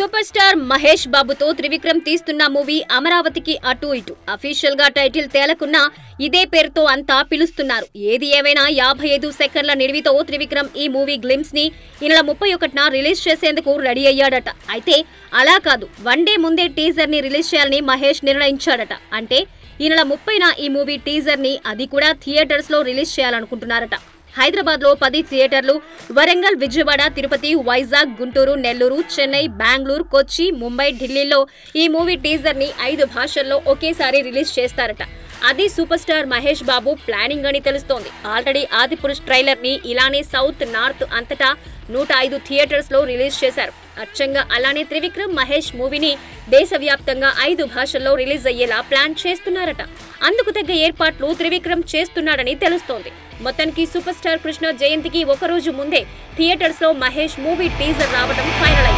super star Mahesh బాబుతో త్రివిక్రమ్ తీస్తున్న movie అమరావతికి అటు ఇటు అఫీషియల్ గా టైటిల్ తేలకున్నా ఇదే పేరుతో అంతా పిలుస్తున్నారు ఏది ఏమైనా యాభై ఐదు సెకండ్ల నిడివితో త్రివిక్రమ్ ఈ మూవీ గ్లిమ్స్ ని ఈ నెల ముప్పై ఒకటిన రిలీజ్ చేసేందుకు రెడీ అయ్యాడట అయితే అలా కాదు వన్ డే ముందే టీజర్ ని రిలీజ్ చేయాలని మహేష్ నిర్ణయించాడట అంటే ఈ నెల ముప్పైన ఈ మూవీ టీజర్ ని అది కూడా థియేటర్స్ లో రిలీజ్ చేయాలనుకుంటున్నారట హైదరాబాద్ లో పది థియేటర్లు వరంగల్ విజయవాడ తిరుపతి వైజాగ్ గుంటూరు నెల్లూరు చెన్నై బెంగళూరు కొచ్చి ముంబై ఢిల్లీలో ఈ మూవీ టీజర్ ని ఐదు భాషల్లో ఒకేసారి రిలీజ్ చేస్తారట అది super star Mahesh Babu planning అని తెలుస్తోంది ఆల్రెడీ ఆదిపురుష్ ట్రైలర్ ని ఇలానే సౌత్ నార్త్ అంతటా నూట ఐదు థియేటర్స్ లో రిలీజ్ చేశారు అచ్చంగా అలానే త్రివిక్రమ్ మహేష్ మూవీని దేశవ్యాప్తంగా ఐదు భాషల్లో రిలీజ్ అయ్యేలా ప్లాన్ చేస్తున్నారట అందుకు తగ్గ ఏర్పాట్లు త్రివిక్రమ్ చేస్తున్నాడని తెలుస్తోంది మొత్తానికి సూపర్ స్టార్ కృష్ణ జయంతికి ఒక రోజు ముందే థియేటర్స్ లో మహేష్ మూవీ టీజర్ రావడం ఫైనల్ అయింది